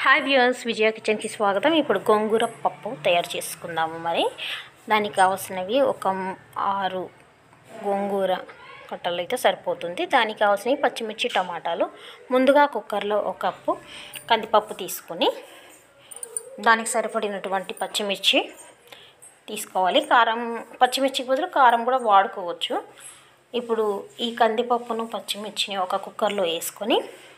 hi viewers విజయ కిచెన్కి స్వాగతం ఇప్పుడు గోంగూర పప్పు తయారు చేసుకుందాము మరి దానికి కావాల్సినవి ఒక మ్- ఆరు గోంగూర కట్టలు అయితే సరిపోతుంది దానికి కావాల్సినవి పచ్చిమిర్చి టమాటాలు ముందుగా కుక్కర్లో ఒక కప్పు కందిపప్పు తీసుకొని దానికి సరిపడినటువంటి పచ్చిమిర్చి తీసుకోవాలి కారం పచ్చిమిర్చికి బదులు కారం కూడా వాడుకోవచ్చు ఇప్పుడు ఈ కందిపప్పును పచ్చిమిర్చిని ఒక కుక్కర్లో వేసుకొని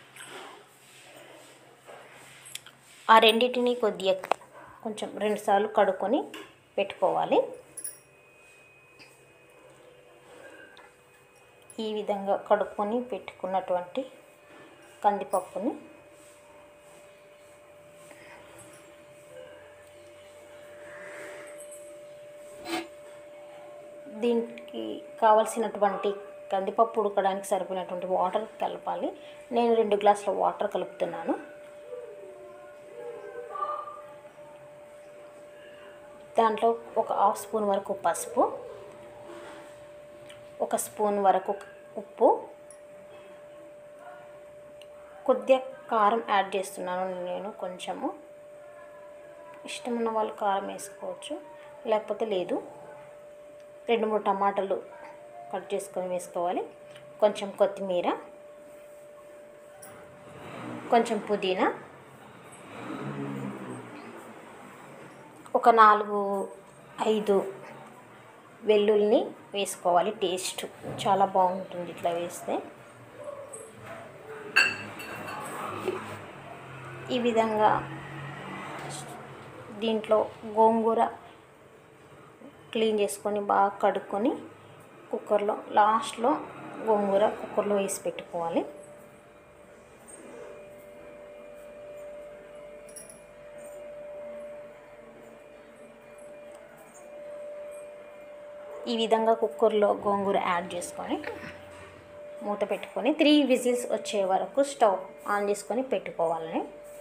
ఆ రెండింటిని కొద్దిగా కొంచెం రెండుసార్లు కడుక్కొని పెట్టుకోవాలి ఈ విధంగా కడుక్కొని పెట్టుకున్నటువంటి కందిపప్పుని దీనికి కావలసినటువంటి కందిపప్పు ఉడకడానికి సరిపోయినటువంటి వాటర్ కలపాలి నేను రెండు గ్లాసుల వాటర్ కలుపుతున్నాను దాంట్లో ఒక హాఫ్ స్పూన్ వరకు పసుపు ఒక స్పూన్ వరకు ఉప్పు కొద్దిగా కారం యాడ్ చేస్తున్నాను నేను కొంచెము ఇష్టం ఉన్న వాళ్ళు కారం వేసుకోవచ్చు లేకపోతే లేదు రెండు మూడు టమాటాలు కట్ చేసుకొని వేసుకోవాలి కొంచెం కొత్తిమీర కొంచెం పుదీనా ఒక నాలుగు ఐదు వెల్లుల్ని వేసుకోవాలి టేస్ట్ చాలా బాగుంటుంది ఇట్లా వేస్తే ఈ విధంగా దీంట్లో గోంగూర క్లీన్ చేసుకొని బాగా కడుక్కొని కుక్కర్లో లాస్ట్లో గోంగూర కుక్కర్లో వేసి పెట్టుకోవాలి ఈ విధంగా కుక్కర్లో గోంగూర యాడ్ చేసుకొని మూత పెట్టుకొని త్రీ విజిల్స్ వచ్చే వరకు స్టవ్ ఆన్ చేసుకొని పెట్టుకోవాలని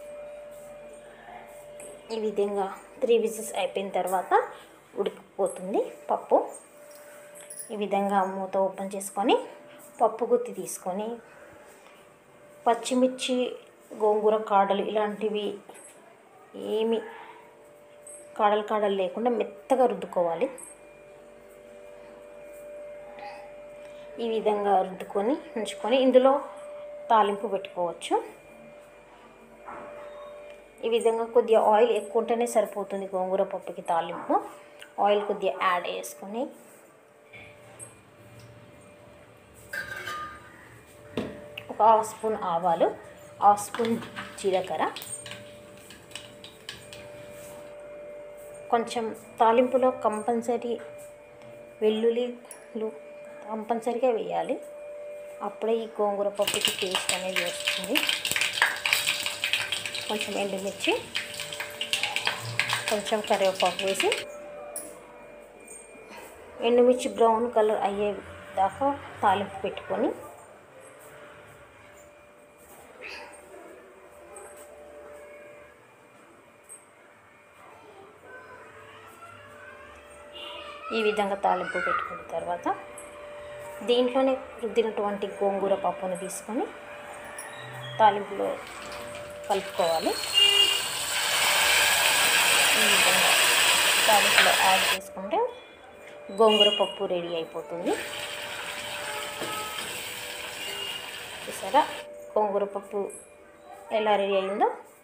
ఈ విధంగా త్రీ విజిల్స్ అయిపోయిన తర్వాత ఉడికిపోతుంది పప్పు ఈ విధంగా మూత ఓపెన్ చేసుకొని పప్పు గుత్తి తీసుకొని పచ్చిమిర్చి గోంగూర కాడలు ఇలాంటివి ఏమి కాడలు కాడలు లేకుండా మెత్తగా రుద్దుకోవాలి ఈ విధంగా రుద్దుకొని ఉంచుకొని ఇందులో తాలింపు పెట్టుకోవచ్చు ఈ విధంగా కొద్దిగా ఆయిల్ ఎక్కువ ఉంటేనే సరిపోతుంది గోంగూర పప్పుకి తాలింపు ఆయిల్ కొద్దిగా యాడ్ చేసుకొని ఒక హాఫ్ స్పూన్ ఆవాలు హాఫ్ స్పూన్ జీలకర్ర కొంచెం తాలింపులో కంపల్సరీ వెల్లుల్లిలు కంపల్సరీగా వేయాలి అప్పుడే ఈ గోంగూర పప్పుకి టేస్ట్ అనేది వస్తుంది కొంచెం ఎండుమిర్చి కొంచెం కరివేపాకు వేసి ఎండుమిర్చి బ్రౌన్ కలర్ అయ్యే దాకా తాలింపు పెట్టుకొని ఈ విధంగా తాలింపు పెట్టుకున్న తర్వాత దీంట్లోనే రుద్దినటువంటి గోంగూర పప్పును తీసుకొని తాలింపులో కలుపుకోవాలి ఈ విధంగా తాలింపులో యాడ్ చేసుకుంటే గోంగూర పప్పు రెడీ అయిపోతుంది చూసారా గోంగూర పప్పు ఎలా రెడీ అయిందో